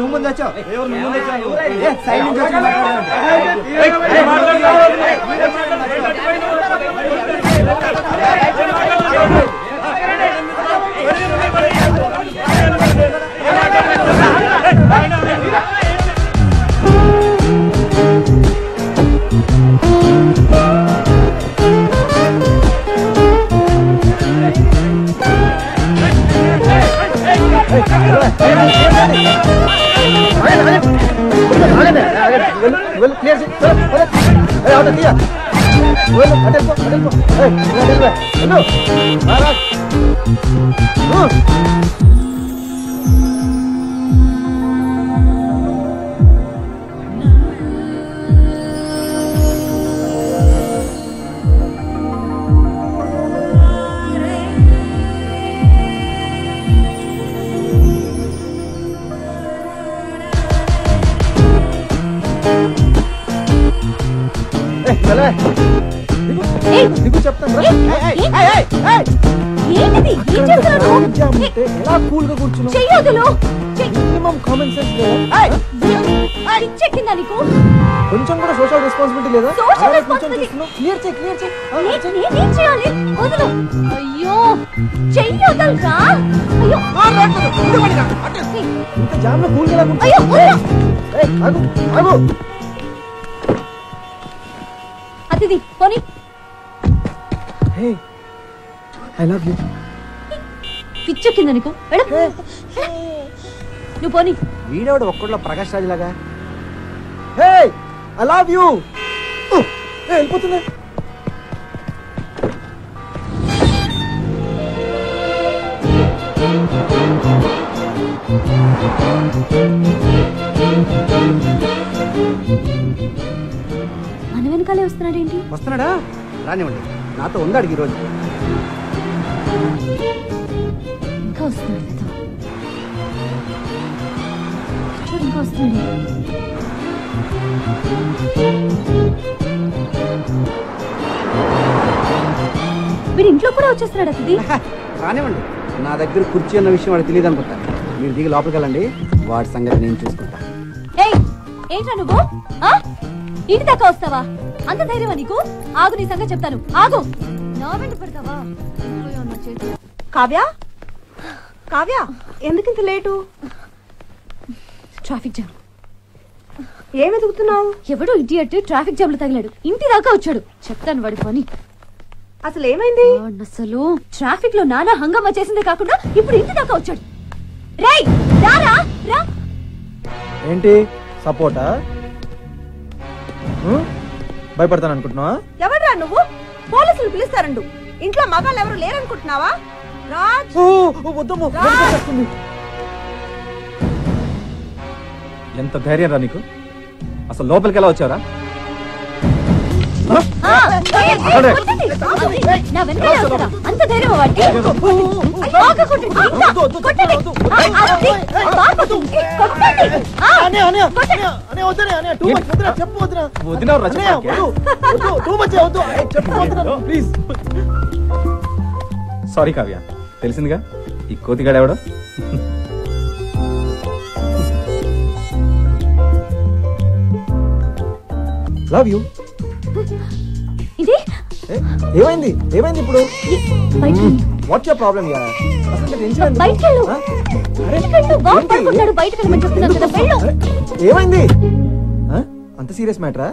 నువ్వు ముందు వచ్చావు ఎవరు నువ్వు ముందు వచ్చావు? ఏ, సైడ్ నుంచి వచ్చి మాట్లాడండి. వెళ్ళు క్లియర్ చేయి వెళ్ళు, వెళ్ళు. ఏయ్, అవుతా తీయ వెళ్ళు అటు వెళ్ళిపో అటు వెళ్ళిపో ఏయ్, నువ్వు అటు వెళ్ళిపో. వెళ్ళు రా, రా. ఊ. ఏయ్, వెళ్ళే. దిగు. దిగు చెప్తాను రా. ఏయ్, ఏయ్, ఏయ్, ఏయ్, ఏయ్. ఏంటిది ఏం చేస్తున్నావు ట్రాఫిక్ జామ్ ఉంటే ఎలా కూల్ గా కూర్చున్నావు చెయ్యొదులు మినిమం కామన్ సెన్స్ లేదా ఏయ్, చెక్కిందా నీకు కొంచెం కూడా సోషల్ రెస్పాన్సిబిలిటీ లేదా Social అలాగే కొంచెం responsibility. చేస్తున్నావు క్లియర్ చేయి క్లియర్ చేయి ఆ, నే- చేయి. నేనేం చేయాలి వదులు అయ్యో చెయ్యొదలుగా అయ్యో ఇంత జామ్ లో కూల్ గా ఎలా అయ్యో కూర్చున్నావు వదలు. ఏయ్, ఆగు ఆగు అతిథి పోనీ హే ఐ లవ్ యూ పిచ్చెక్కిందా నీకు వెళ్ళు. నువ్వు పోనీ వీడేవాడు ఒక్కడిలో ప్రకాష్ రాజ్ లాగా హే ఐ లవ్ యూ వెళ్ళిపోతున్నా మన వెనకాలే వస్తున్నాడేంటి వస్తున్నాడా రానివ్వండి నాతో ఉందాడు ఈరోజు ఇంకా వస్తున్నాడు కదా చూడు ఇంకా వస్తున్నాడు వీడు ఇంట్లో కూడా వచ్చేస్తున్నాడు అతిథి రానివ్వండి నా దగ్గర కుర్చీ అన్న విషయం వాడికి తెలియదు అనుకుంటా మీరు దిగి లోపలికి వెళ్ళండి వాడి సంగతి నేను చూసుకుంటా ఏయ్ ఏంట్రా నువ్వు ఆ? ఇంటి దాకా వస్తావా అంత ధైర్యమా నీకు ఆగు నీ సంగతి చెప్తాను ఆగు నా వెంట పడతావా అయ్యో, నా చేతులు. కావ్య కావ్య ఎందుకింత లేటు ట్రాఫిక్ జామ్ ఏం వెతుకుతున్నావు ఎవడో ఇడియట్ ట్రాఫిక్ జామ్ లో తగిలాడు ఇంటి దాకా వచ్చాడు చెప్తాను వాడి పని అసలు ఏమైంది వాడిని అసలు ట్రాఫిక్ లో నానా హంగామా చేసిందే కాకుండా ఇప్పుడు ఇంటి దాకా వచ్చాడు రేయ్ రారా రా ఏంటి సపోర్టా భయపడతాను అనుకుంటున్నావా ఎవడ్రా నువ్వు పోలీసులు పిలుస్తారండు ఇంట్లో మగాళ్ళు ఎవరు లేరనుకుంటున్నావా రాజ్ ఓ, ఓ, వద్దమ్మో, రా. వెనక వచ్చేస్తుంది. ఎంత ధైర్యం రా నీకు అసలు లోపలికి ఎలా వచ్చారా ఆ, ఏయ్, అక్కడే. కొట్టండి. నా వెనకాలే వస్తారా? అంత ధైర్యం వాడికి బాగా కొట్టండి. ఇంకా కొట్టండి. ఆ, అది. బాగా కొట్టండి. కొట్టండి. ఆ, కొట్టండి. వదిలేవరా ప్లీజ్ సారీ కావ్య తెలిసిందిగా ఈ కోతిగాడు ఎవడో లవ్ యూ ఇది ఏమైంది ఏమైంది ఇప్పుడు బయటికి వెళ్ళు. వాట్స్ యువర్ ప్రాబ్లం యా అసలు టెన్షన్ ఎందుకు? బయటికి వెళ్ళు. ఆ? అరే, బయటికి వెళ్ళు. బాబు ఏంటి? పడుకుంటాడు. బయటికి వెళ్ళమని చెప్తున్నాను కదా వెళ్ళు అరే, ఏమైంది ఆ? అంత సీరియస్ మ్యాటరా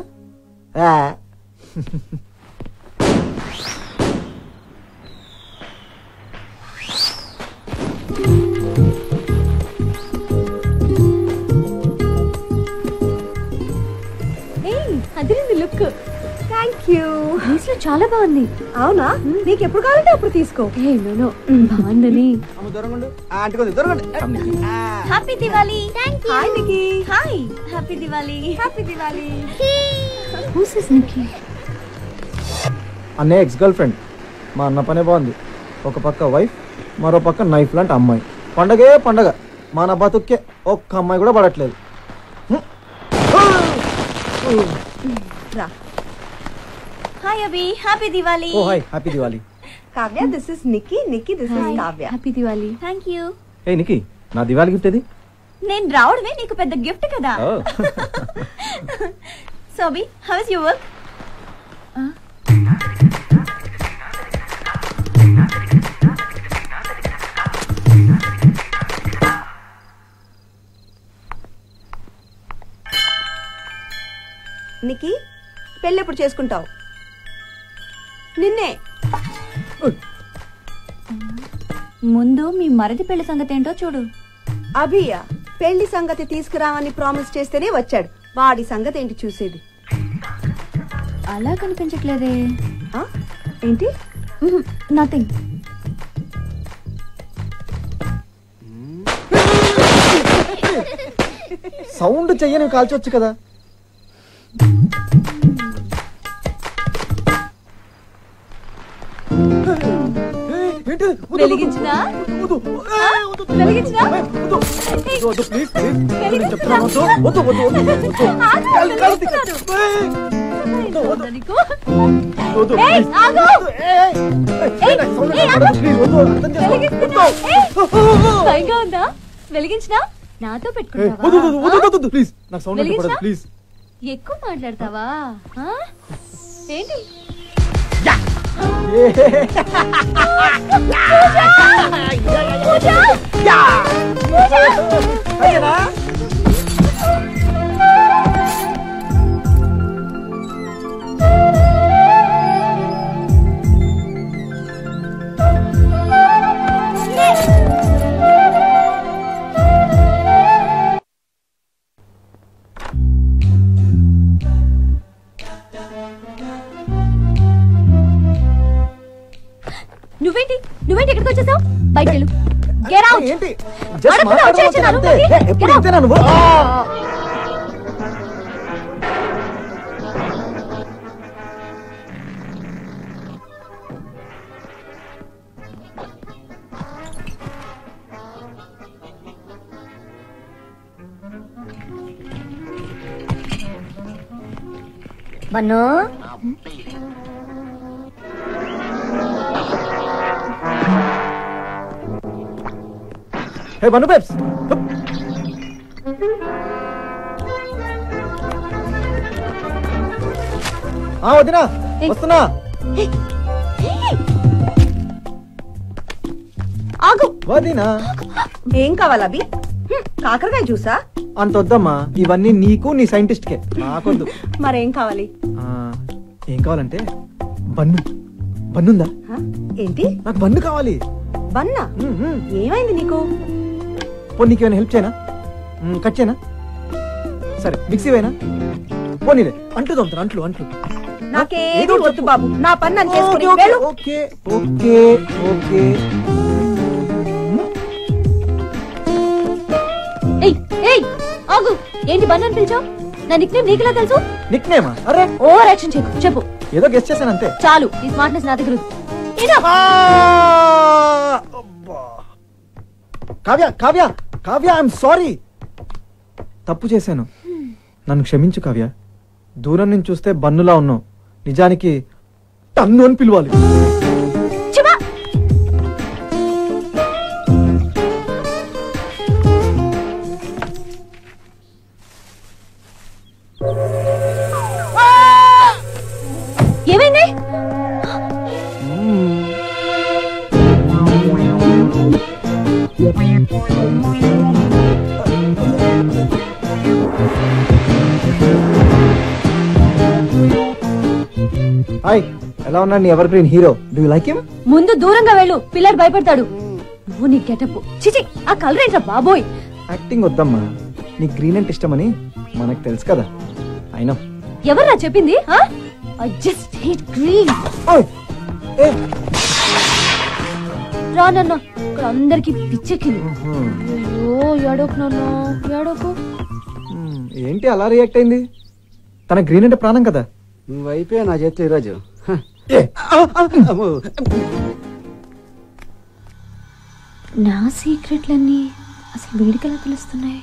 ఏయ్, అదిరింది లుక్ థ్యాంక్ యూ లో చాలా బాగుంది అవునా నీకు ఎప్పుడు కావాలంటే అప్పుడు తీసుకో ఏ నో బాగుందని అమ్మ దొరకండు ఆంటీ దొరకండి happy Diwali thank hi Nikki hi happy Diwali happy Diwali who's is Nikki అన్నయ్య ఎక్స్ గర్ల్ ఫ్రెండ్ మా అన్న పనే బాగుంది ఒక పక్క వైఫ్ మరో పక్క నైఫ్ లాంటి అమ్మాయి పండగే పండగ మన బతుక్కే ఒక్క అమ్మాయి కూడా పడట్లేదు రా హాయ్ అభి హ్యాపీ దివాలి ఓ hi happy Diwali Kavya this is Nikki Nikki this is Kavya happy Diwali thank you ఏ నికి నా దివాలి గిఫ్ట్ ఏది నేను రావడమే నీకు పెద్ద గిఫ్ట్ కదా సోబి how is your work Nikki పెళ్ళి ఎప్పుడు చేసుకుంటావు నిన్నే ముందు మీ మరది పెళ్లి సంగతి ఏంటో చూడు అభియ పెళ్లి సంగతి తీసుకురావని ప్రామిస్ చేస్తేనే వచ్చాడు వాడి సంగతి ఏంటి చూసేది అలా కనిపించట్లేదే ఆ? ఏంటి నథింగ్ సౌండ్ చెయ్యని కాల్చొచ్చు కదా ఏంటి? వద్దు, వెలిగించినా? వద్దు, ఏ, వద్దు, వద్దు, వెలిగించినా? ఏ, వద్దు, వద్దు, వద్దు, ప్లీజ్, ప్లీజ్. వెలిగించినా? చెప్తున్నా, వద్దు, వద్దు, వద్దు, వద్దు, వద్దు. ఆగు, కాలు- కాలు తీ- వెలిగిస్తున్నాను. ఏ, వద్దు, వద్దు, నీకు? వద్దు, ఏయ్, ప్లీజ్. ఆగు! వద్దు, ఏ, ఏ, ఏ, ఏయ్, నాకు సౌండ్ ఏయ్, రాకూడదు, ఆగు! ప్లీజ్, వద్దు, అర్థం చేసుకో. వెలిగిస్తున్నా? వద్దు. ఏయ్, భయంగా ఉందా వెలిగించినా నాతో ఏ, వద్దు, వద్దు, పెట్టుకుంటావా వద్దు, వద్దు, వద్దు, ప్లీజ్ నాకు సౌండ్ వెలిగించా? పడదు ప్లీజ్ ఎక్కువ మాట్లాడతావా ఆ? ఏంటి నువ్వేంటి నువ్వేంటి ఎక్కడికి వచ్చేసావు బయట వెళ్ళు గెట్ అవుట్ ఏంటి జస్ట్ అడుగుతున్నా, మాట్లాడడం వచ్చేయచ్చు అంతే. నాలుగు ఏ, ఎప్పుడు Get out. ఇంతేనా నువ్వు బన్నో హే బను బేబ్స్ ఆ వదినా ఏయ్. వస్తున్నా ఆగు వదినా ఏం కావాలి అభి హ్మ్, కాకరకాయ జ్యూసా అంత వద్దమ్మా ఇవన్నీ నీకు నీ సైంటిస్ట్ కే నాకొద్దు మరేం కావాలి ఆ, ఏం కావాలంటే బన్ను బన్నుందా హ? ఏంటి నాకు బన్ను కావాలి బన్నా మ్మ్, మ్మ్. ఏమైంది నీకు పోనీ నీకు ఏమైనా హెల్ప్ చేయనా మ్మ్, కట్ చేయనా సరే మిక్సీ వేనా పోనీలే అంట్లు తోముతాను అంట్లు అంట్లు నాకేది ఏదో వద్దు బాబు నా పని నన్ను చేసుకుని ఓకే, వెళ్ళు. ఓకే ఓకే ఓకే ఏయ్ ఏయ్ ఆగు ఏంటి బన్ను అని పిలిచావు నా నిక్ నేమ్ నీకులా తెలుసు నిక్ నేమా అరే ఓవర్ యాక్షన్ చేయకు చెప్పు ఏదో గెస్ట్ చేశాను అంతే చాలు ఈ స్మార్ట్నెస్ నా దగ్గర ఉంది. ఇదో. ఆ! అబ్బా. కావ్య కావ్య కావ్య ఐఎమ్ సారీ తప్పు చేశాను నన్ను క్షమించు కావ్య దూరం నుంచి చూస్తే బన్నులా ఉన్నావు నిజానికి టన్ను అని పిలవాలి చివా ఏమైంది హాయ్ ఎలా ఉన్నాడు నీ evergreen hero do you like him ముందు దూరంగా వెళ్ళు పిల్లడు భయపడతాడు నువ్వు నీ గెటప్ చిచి ఆ కలర్ ఏంట్రా బాబోయ్ యాక్టింగ్ వద్దమ్మా నీ గ్రీన్ అంటే ఇష్టమని మనకు తెలుసు కదా అయినా ఎవర్రా చెప్పింది ఐ జస్ట్ హేట్ గ్రీన్ రా నాన్న ఇక్కడ అందరికి పిచ్చెక్కింది అయ్యో ఏడోకు నాన్న ఏడోకు ఏంటి అలా రియాక్ట్ అయింది తన గ్రీన్ అంటే ప్రాణం కదా నువ్వు అయిపోయా నా చేతిలో ఈరోజు హ. ఏ, అమ్మో. నా సీక్రెట్లన్నీ అసలు వీడికి ఎలా తెలుస్తున్నాయి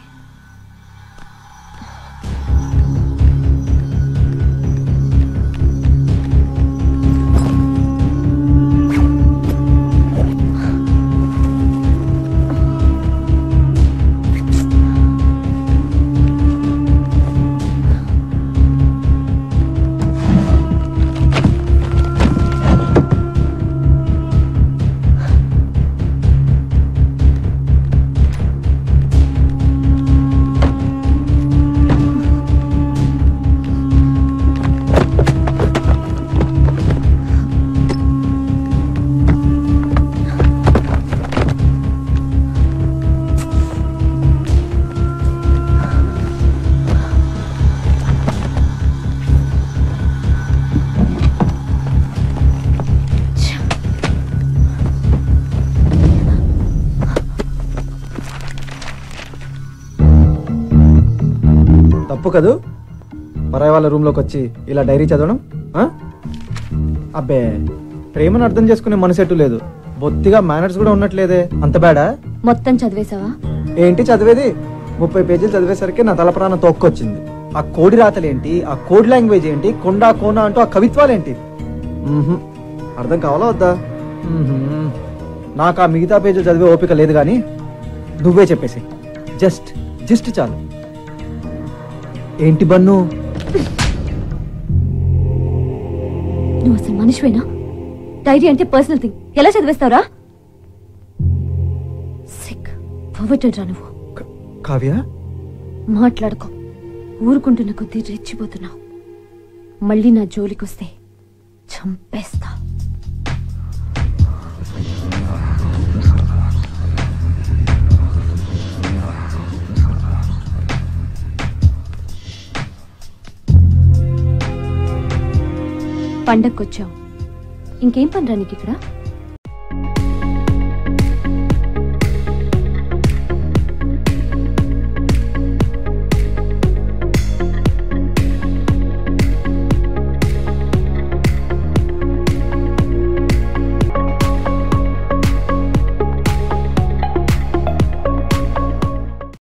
కదూ పరాయి వాళ్ళ రూమ్లోకి వచ్చి ఇలా డైరీ చదవడం ఆ? అబ్బే ప్రేమను అర్థం చేసుకునే మనసెట్టు లేదు బొత్తిగా మేనర్స్ కూడా ఉన్నట్లేదే అంత బేడా మొత్తం చదివేశావా ఏంటి చదివేది ముప్పై పేజీలు చదివేసరికి నా తల ప్రాణం తొక్కొచ్చింది ఆ కోడి రాతలేంటి ఆ కోడ్ లాంగ్వేజ్ ఏంటి కొండా కోన అంటూ ఆ కవిత్వాలేంటి మ్మ్హ్మ్. అర్థం కావాలా వద్దా మ్మ్హ్మ్. నాకు ఆ మిగతా పేజీలు చదివే ఓపిక లేదు కానీ నువ్వే చెప్పేసి జస్ట్ జస్ట్ చాలు ఏంటి బన్ను నువ్వు అసలు మనిషివేనా డైరీ అంటే పర్సనల్ థింగ్ ఎలా చదివేస్తావురా సిక్ పొగటెడ్ రా నువ్వు క- కావ్య మాట్లాడుకో ఊరుకుంటున్న కొద్దీ రెచ్చిపోతున్నావు మళ్ళీ నా జోలికొస్తే చంపేస్తా పండక్కొచ్చావు ఇంకేం పనిరా నీకు ఇక్కడ